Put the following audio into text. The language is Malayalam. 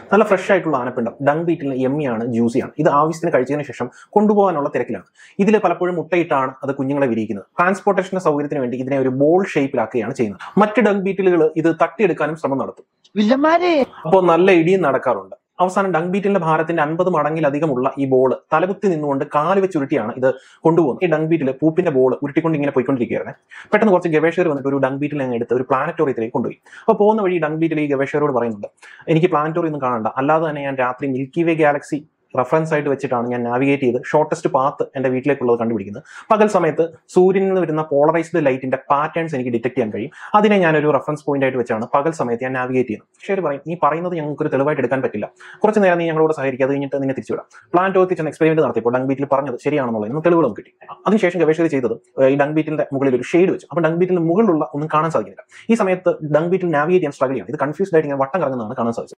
നല്ല ഫ്രഷ് ആയിട്ടുള്ള ആനപ്പിണ്ടം ഡങ് ബീറ്റിൽ എമ്മിയാണ് ജ്യൂസിയാണ് ഇത് ആവശ്യത്തിന് കഴിച്ചതിന് ശേഷം കൊണ്ടുപോകാനുള്ള തിരക്കിലാണ് ഇതിൽ പലപ്പോഴും മുട്ടയിട്ടാണ് അത് കുഞ്ഞുങ്ങളെ വിരിയിക്കുന്നത് ട്രാൻസ്പോർട്ടേഷന്റെ സൗകര്യത്തിന് വേണ്ടി ഇതിനെ ഒരു ബോൾ ഷേപ്പിലാക്കുകയാണ് ചെയ്യുന്നത് മറ്റ് ഡങ് ബീറ്റിലുകൾ ഇത് തട്ടിയെടുക്കാനും ശ്രമം നടത്തും വില്ലന്മാരെ അപ്പോൾ നല്ല ഇടിയും നടക്കാറുണ്ട് അവസാനം ഡങ് ബീറ്റിന്റെ ഭാരത്തിന്റെ അൻപത് മടങ്ങിലധികമുള്ള ഈ ബോൾ തലകുത്തി നിന്നുകൊണ്ട് കാല് വെച്ച് ഉരുട്ടിയാണ് ഇത് കൊണ്ടുപോകുന്നത് ഈ ഡങ് ബീറ്റിൽ പൂപ്പിന്റെ ബോൾ ഉരുട്ടിക്കൊണ്ട് ഇങ്ങനെ പോയിക്കൊണ്ടിരിക്കുകയായിരുന്നു പെട്ടെന്ന് കുറച്ച് ഗവേഷകർ വന്നിട്ട് ഒരു ഡങ് ബീറ്റിൽ അങ്ങ് എടുത്ത് ഒരു പ്ലാനറ്റോറിയത്തിലേക്ക് കൊണ്ടുപോയി അപ്പോൾ പോകുന്ന വഴി ഡങ് ബീറ്റിൽ ഈ ഗവേഷകരോട് പറയുന്നുണ്ട് എനിക്ക് പ്ലാനറ്റോറിയം ഒന്നും കാണണ്ട അല്ലാതെ തന്നെ ഞാൻ രാത്രി മിൽക്കി വേ ഗാലക്സി റെഫറൻസ് ആയിട്ട് വെച്ചിട്ടാണ് ഞാൻ നാവിഗേറ്റ് ചെയ്ത് ഷോർട്ടസ്റ്റ് പാത്ത് എന്റെ വീട്ടിലേക്കുള്ളത് കണ്ടുപിടിക്കുന്നത് പകൽ സമയത്ത് സൂര്യനിൽ നിന്ന് വരുന്ന പോളറൈസ്ഡ് ലൈറ്റിന്റെ പാറ്റേൺസ് എനിക്ക് ഡിറ്റക്ട് ചെയ്യാൻ കഴിയും അതിനെ ഞാനൊരു റെഫറൻസ് പോയിന്റ് ആയിട്ട് വെച്ചാണ് പകൽ സമയത്ത് ഞാൻ നാവിഗേറ്റ് ചെയ്യുന്നത് ശരി പറയും നീ പറയുന്നത് ഞങ്ങൾക്ക് ഒരു തെളിവായിട്ട് എടുക്കാൻ പറ്റില്ല കുറച്ച് നേരം നീ ഞങ്ങളോട് സഹകരിക്കുക അത് കഴിഞ്ഞിട്ട് നിന്നെ തിരിച്ചുവിടാം പ്ലാൻ ടോത്തി ചെന്ന് എക്സ്പെരിമെന്റ് നടത്തിയപ്പോൾ ഡങ് ബീറ്റിൽ പറഞ്ഞത് ശരിയാണെന്നുള്ളത് ഇന്ന് തെളിവുകളും കിട്ടി അതിനുശേഷം ഗവേഷകർ ചെയ്തത് ഏഹ് ഈ ഡങ് ബീറ്റിന്റെ മുകളിൽ ഒരു ഷെയ്ഡ് വെച്ചു അപ്പോൾ ഡങ് ബീറ്റിന്റെ മുകളിലുള്ള ഒന്നും കാണാൻ സാധിക്കുന്നില്ല ഈ സമയത്ത് ഡങ് ബീറ്റിൽ നാവിഗേറ്റ് ചെയ്യാൻ സ്ട്രഗിൾ ചെയ്യണം ഇത് കൺഫ്യൂസ്ഡ് ആയിട്ട് ഇങ്ങനെ വട്ടം കറങ്ങുന്നതാണ് കാണാൻ സാധിച്ചത്